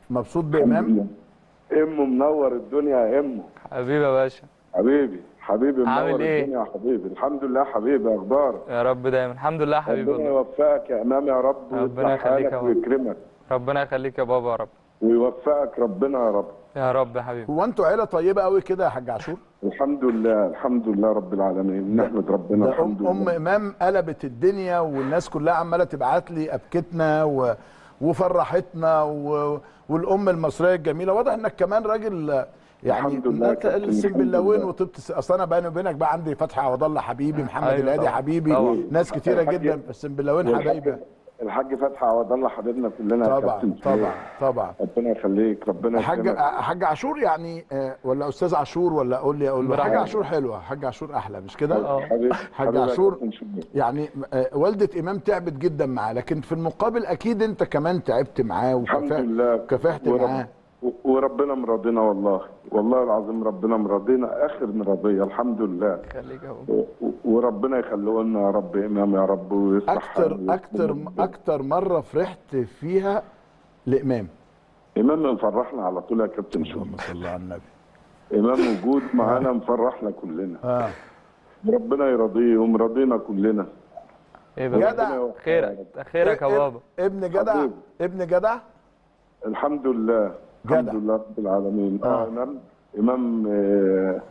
مبسوط الحمد بامام لله. امه منور الدنيا يا امه حبيبي يا باشا حبيبي حبيبي عامل منور إيه؟ الدنيا يا حبيبي الحمد لله حبيبي اخبارك يا رب دايما الحمد لله يا حبيبي ربنا والله يوفقك يا امام يا رب ربنا ويصلح يخليك حالك يا رب. ويكرمك ربنا يخليك يا بابا يا رب ويوفقك ربنا يا رب يا رب يا حبيبي هو انتوا عيله طيبه قوي كده يا حاج عاشور الحمد لله الحمد لله رب العالمين نحمد ربنا ده الحمد ام ام لله امام قلبت الدنيا والناس كلها عماله تبعت لي ابكتنا و... وفرحتنا و... والام المصريه الجميله واضح انك كمان راجل يعني الحمد لله يا انت كابتن، السنبلاوين الحمد لله. وطبت الس- اصل انا بيني وبينك بقى عندي فتحي عوض الله حبيبي محمد أيوة الهادي طبعا، حبيبي طبعا. ناس كتيره الحاج- جدا السنبلاوين حبايبي والحاج الحاج فتحي عوض الله حبيبنا كلنا يا طبعا كابتن طبعا طبعا ربنا يخليك ربنا حاج يكرمك حاج عاشور يعني آه، ولا استاذ عاشور ولا اقول لي اقول له حاج براحتك. عاشور حلوه حاج عاشور احلى مش كده اه. حبيبي حاج حبيبي يا عاشور كابتن شكرا. يعني آه، والدة إمام تعبت جدا معاه لكن في المقابل أكيد أنت كمان تعبت معاه الحمد وكفاح لله كافحت ورب- معاه و- وربنا مرضينا والله والله العظيم ربنا مرضينا اخر مرضيه الحمد لله خليك يا بابا و- و- وربنا يخليه لنا يا رب امام يا رب ويصلح أكتر حاله أكتر ويكرمه. أكتر مرة فرحت فيها لإمام امام مفرحنا على طول يا كابتن شو اللهم صل على النبي امام وجود معانا مفرحنا كلنا آه ربنا يرضيه ومرضينا كلنا ايه بقى جدع. خيرك خيرك يا اب- بابا ابن جدع حبيبي. ابن جدع الحمد لله جدع. الحمد لله رب العالمين آه. اه امام امام آه،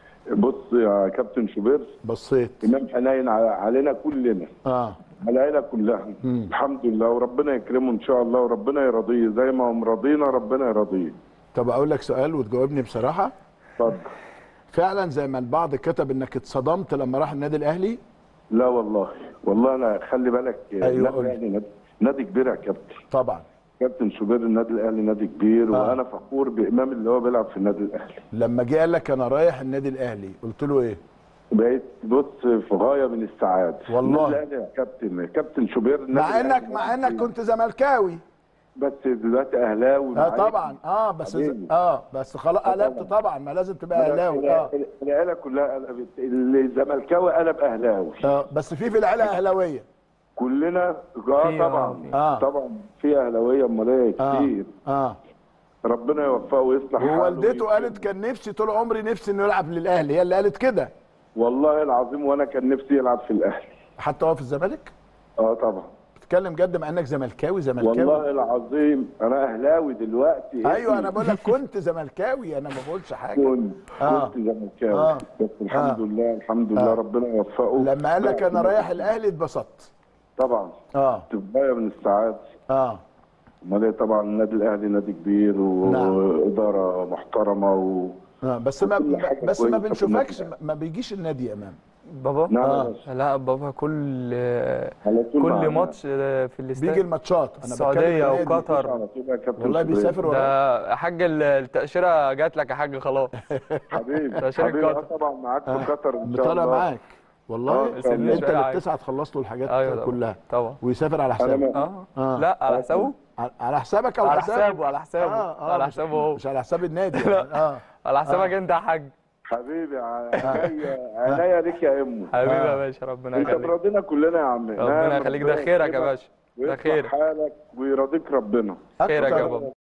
بص يا كابتن شوبير بصيت امام حنين على- علينا كلنا آه على العيله كلها مم. الحمد لله وربنا يكرمه ان شاء الله وربنا يرضيه زي ما هو مرضينا ربنا يرضيه طب أقول لك سؤال وتجاوبني بصراحة اتفضل فعلا زي ما البعض كتب إنك اتصدمت لما راح النادي الأهلي لا والله والله انا خلي بالك أيوة، النادي قول لي. الأهلي نادي- نادي كبير يا كابتن طبعا كابتن شوبير النادي الاهلي نادي كبير آه. وانا فخور بامام اللي هو بيلعب في النادي الاهلي لما جه قال لك أنا رايح النادي الأهلي قلت له إيه؟ بقيت بص في غايه من السعاده والله. النادي الاهلي يا كابتن كابتن شوبير النادي مع الأهلي انك مع انك كنت زملكاوي بس دلوقتي اهلاوي اه معايا. طبعا اه بس حبيبي. اه بس خلاص آه قلبت طبعا. طبعا ما لازم تبقى اهلاوي اه العيله كلها قلبت الزملكاوي قلب اهلاوي اه بس في في العيله اهلاويه كلنا اه في- طبعا آه. طبعا في اهلاويه امال ايه اه كتير اه ربنا يوفقه ويصلح حاله ووالدته ويكرمه. قالت كان نفسي طول عمري نفسي انه يلعب للاهلي هي اللي قالت كده والله العظيم وانا كان نفسي يلعب في الاهلي حتى هو في الزمالك اه طبعا بتتكلم جد مع انك زملكاوي زملكاوي والله العظيم انا اهلاوي دلوقتي ايوه انا بقول لك كنت زملكاوي انا ما بقولش حاجه كنت آه. كنت زملكاوي آه. بس الحمد آه. لله الحمد لله آه. ربنا يوفقه لما قال لك انا رايح الاهلي اتبسطت طبعا اه تبقى من السعاده اه امال إيه طبعا النادي الاهلي نادي كبير نعم. واداره محترمه و... اه بس ما وكل حاجة بس ما كويسة في بنشوفكش النادي. ما بيجيش النادي يا امام بابا نعم يا آه. باشا. لا بابا كل على طول معانا. كل ماتش في الاستاد بيجي الماتشات انا السعودية بتكلم النادي. وقطر. على طول يا كابتن والله شوبير. بيسافر وراك ده يا حاج ال- التأشيرة جات لك يا حاج خلاص حبيبي تأشيرة حبيبي آه قطر. طبعا معاك في قطر ان شاء طالع الله معاك والله آه، انت سيبني شوية اللي عادي. بتسعى تخلص له الحاجات ايوه طبعا كلها طبعا ويسافر على انا حسابك ما- اه آه. لا على حسابه على- على حسابك او على حساب- حسابه على حسابه آه، آه، على مش- حسابه هو مش على حساب النادي يعني. اه على حسابك انت يا حاج حبيبي عينيا عينيا ليك يا امه حبيبي آه. يا باشا ربنا انت يخليك مرضينا كلنا يا عم ربنا يخليك ده خيرك يا باشا ده ويصلح خير حالك ويرضيك ربنا خيرك يا اكتر بابا